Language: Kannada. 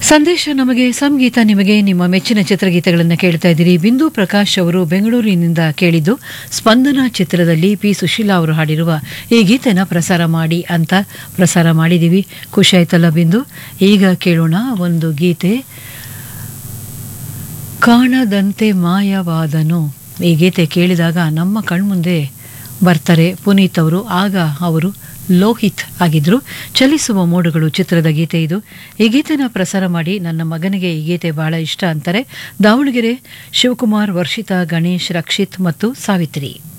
ಸಂದೇಶ ನಮಗೆ ಸಂಗೀತ ನಿಮಗೆ ನಿಮ್ಮ ಮೆಚ್ಚಿನ ಚಿತ್ರಗೀತೆಗಳನ್ನು ಕೇಳ್ತಾ ಇದ್ದೀರಿ ಬಿಂದು ಪ್ರಕಾಶ್ ಅವರು ಬೆಂಗಳೂರಿನಿಂದ ಕೇಳಿದ್ದು ಸ್ಪಂದನ ಚಿತ್ರದಲ್ಲಿ ಪಿ ಸುಶೀಲಾ ಅವರು ಹಾಡಿರುವ ಈ ಗೀತೆನ ಪ್ರಸಾರ ಮಾಡಿ ಅಂತ ಪ್ರಸಾರ ಮಾಡಿದ್ದೀವಿ ಖುಷಿ ಆಯ್ತಲ್ಲ ಬಿಂದು ಈಗ ಕೇಳೋಣ ಒಂದು ಗೀತೆ ಕಾಣದಂತೆ ಮಾಯವಾದನು ಈ ಗೀತೆ ಕೇಳಿದಾಗ ನಮ್ಮ ಕಣ್ಮುಂದೆ ಬರ್ತಾರೆ ಪುನೀತ್ ಅವರು ಆಗ ಅವರು ಲೋಹಿತ್ ಆಗಿದ್ರು ಚಲಿಸುವ ಮೋಡಗಳು ಚಿತ್ರದ ಗೀತೆ ಇದು ಈ ಗೀತೆನ ಪ್ರಸಾರ ಮಾಡಿ ನನ್ನ ಮಗನಿಗೆ ಈ ಗೀತೆ ಬಹಳ ಇಷ್ಟ ಅಂತಾರೆ ದಾವಣಗೆರೆ ಶಿವಕುಮಾರ್ ವರ್ಷಿತಾ ಗಣೇಶ್ ರಕ್ಷಿತ್ ಮತ್ತು ಸಾವಿತ್ರಿ